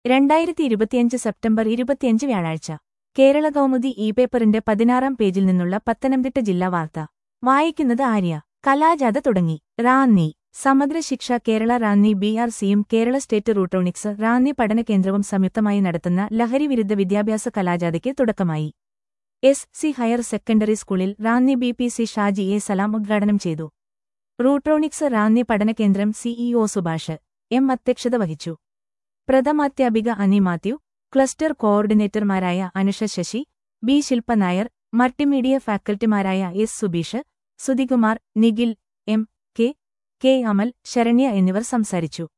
രണ്ടായിരത്തി ഇരുപത്തിയഞ്ച് സെപ്റ്റംബർ ഇരുപത്തിയഞ്ച് വ്യാഴാഴ്ച കേരള കൗമുദി ഇ പേപ്പറിന്റെ പതിനാറാം പേജിൽ നിന്നുള്ള പത്തനംതിട്ട ജില്ലാ വാർത്ത വായിക്കുന്നത് ആര്യ കലാജാഥ തുടങ്ങി റാന്നി സമഗ്ര ശിക്ഷ കേരള റാന്നി ബി ആർ സിയും കേരള സ്റ്റേറ്റ് റൂട്ടോണിക്സ് റാന്നി പഠന കേന്ദ്രവും സംയുക്തമായി നടത്തുന്ന ലഹരിവിരുദ്ധ വിദ്യാഭ്യാസ കലാജാഥയ്ക്ക് തുടക്കമായി എസ് സി ഹയർ സെക്കൻഡറി സ്കൂളിൽ Ranni B P C Shaji A Salam ഉദ്ഘാടനം ചെയ്തു റൂട്രോണിക്സ് റാന്നി പഠനകേന്ദ്രം സിഇഒ സുഭാഷ് എം അധ്യക്ഷത വഹിച്ചു പ്രഥമാധ്യാപിക അനി മാത്യു ക്ലസ്റ്റർ കോർഡിനേറ്റർമാരായ അനുഷ ശശി ബി ശില്പ നായർ മൾട്ടിമീഡിയ ഫാക്കൽറ്റിമാരായ S Subeesh Sudhikumar Nikhil M K K Amal Saranya എന്നിവർ സംസാരിച്ചു